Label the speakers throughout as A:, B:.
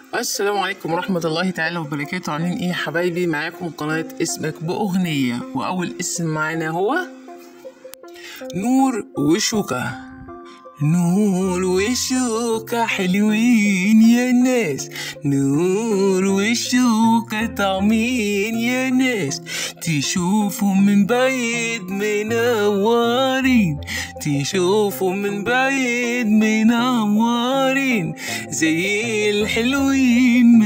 A: السلام عليكم ورحمة الله تعالى وبركاته عاملين ايه يا حبايبي معاكم قناة اسمك بأغنية وأول اسم معانا هو نور وشوكة نور وشوكة حلوين يا ناس نور وشوكة طعمين يا ناس تشوفوا من بعيد منورين تشوفوا من بعيد منورين زي الحلوين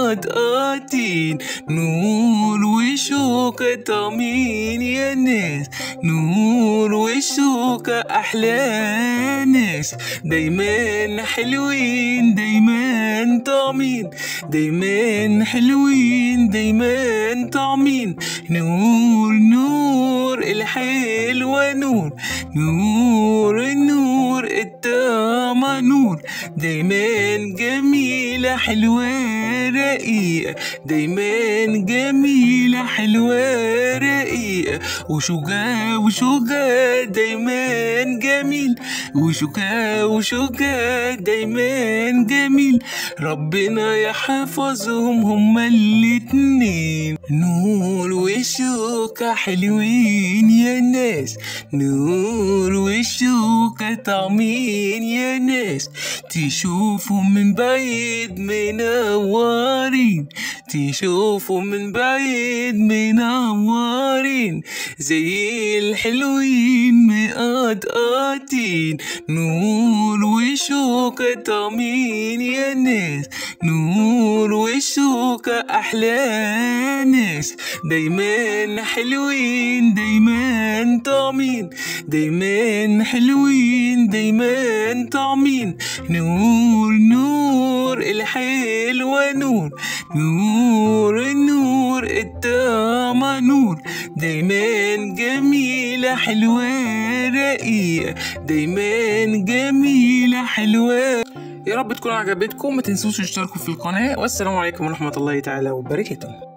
A: مقطقطين نور وشوكة طعمين يا ناس نور وشوكة أحلى ناس دايما حلوين دايما طعمين دايما حلوين دايما طعمين نور نور الحلوة نور نور النور الطعمة نور دايما جميلة حلوة رقيقة دايما جميلة حلوة رقيقة وشجاع وشجاع دايما جميل وشجاع وشجاع دايما جميل ربنا يحفظهم هما الاتنين نور وشوكة حلوين يا ناس نور وشوكة طعمين يا ناس تشوفوا من بعيد منورين تشوفوا من بعيد منورين زي الحلوين مقطقطين نور وشوكة طعمين يا ناس نور وشوكة أحلى ناس دايما حلوين دايما طعمين دايما حلوين دايما طعمين نور نور الحلوة نور نور النور الطعمة نور دايما جميلة حلوة رقيقة دايما جميلة حلوة يا رب تكون عجبتكم ما تنسوش تشتركوا في القناة والسلام عليكم ورحمة الله تعالى وبركاته